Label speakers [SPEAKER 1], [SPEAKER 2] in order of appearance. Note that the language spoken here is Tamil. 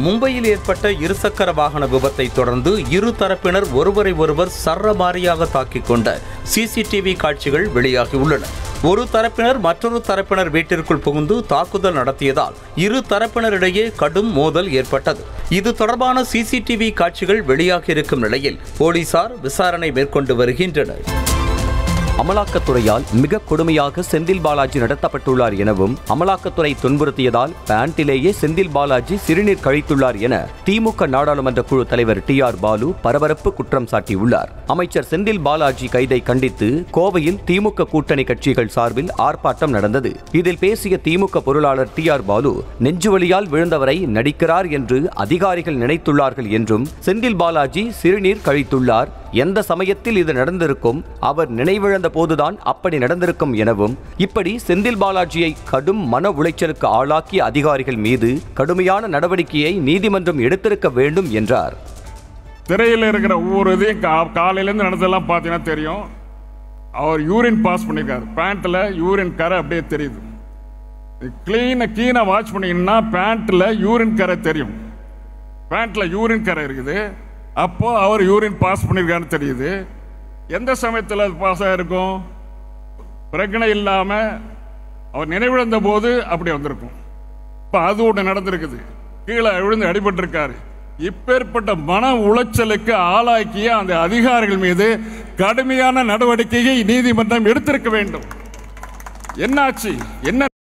[SPEAKER 1] மும்பையில் ஏற்பட்ட இருசக்கர வாகன விபத்தை தொடர்ந்து இரு தரப்பினர் ஒருவரை ஒருவர் சரமாரியாக தாக்கிக் கொண்ட சிசிடிவி காட்சிகள் வெளியாகியுள்ளன ஒரு தரப்பினர் மற்றொரு தரப்பினர் வீட்டிற்குள் புகுந்து தாக்குதல் நடத்தியதால் இரு தரப்பினரிடையே கடும் மோதல் ஏற்பட்டது இது தொடர்பான சிசிடிவி காட்சிகள் வெளியாகியிருக்கும் நிலையில் போலீசார் விசாரணை மேற்கொண்டு வருகின்றனர்
[SPEAKER 2] அமலாக்கத்துறையால் மிக கொடுமையாக செந்தில் பாலாஜி நடத்தப்பட்டுள்ளார் எனவும் அமலாக்கத்துறை துன்புறுத்தியதால் பேண்டிலேயே செந்தில் பாலாஜி சிறுநீர் கழித்துள்ளார் என திமுக நாடாளுமன்ற குழு தலைவர் டி ஆர் பாலு பரபரப்பு குற்றம் சாட்டியுள்ளார் அமைச்சர் செந்தில் பாலாஜி கைதை கண்டித்து கோவையில் திமுக கூட்டணி கட்சிகள் சார்பில் ஆர்ப்பாட்டம் நடந்தது இதில் பேசிய திமுக பொருளாளர் டி ஆர் பாலு நெஞ்சுவலியால் விழுந்தவரை நடிக்கிறார் என்று அதிகாரிகள் நினைத்துள்ளார்கள் என்றும் செந்தில் பாலாஜி சிறுநீர் கழித்துள்ளார் எந்த சமயத்தில் இது நடந்திருக்கும் அவர் நினைவிழந்த போதுதான் அப்படி நடந்திருக்கும் எனவும் இப்படி செந்தில் பாலாஜியை கடும் மன உளைச்சலுக்கு ஆளாக்கிய அதிகாரிகள் மீது கடுமையான நடவடிக்கையை நீதிமன்றம் எடுத்திருக்க வேண்டும் என்றார்
[SPEAKER 3] திரையில் இருக்கிற ஒவ்வொரு இதையும் கா காலையிலேருந்து நடந்ததெல்லாம் பார்த்தீங்கன்னா தெரியும் அவர் யூரின் பாஸ் பண்ணியிருக்காரு பேண்ட்டில் யூரின் கரை அப்படியே தெரியுது க்ளீனை கீனை வாட்ச் பண்ணீங்கன்னா பேண்ட்டில் யூரின் கரை தெரியும் பேண்ட்டில் யூரின் கரை இருக்குது அப்போ அவர் யூரின் பாஸ் பண்ணியிருக்காருன்னு தெரியுது எந்த சமயத்தில் அது பாஸ் ஆகிருக்கும் பிரச்சனை இல்லாமல் அவர் நினைவிழந்த போது அப்படி வந்திருக்கும் இப்போ அது ஒன்று நடந்திருக்குது கீழே விழுந்து அடிபட்டிருக்காரு இப்பேற்பட்ட மன உளைச்சலுக்கு ஆளாக்கிய அந்த அதிகாரிகள் மீது கடுமையான நடவடிக்கையை நீதிமன்றம் எடுத்திருக்க வேண்டும் என்னாச்சு என்ன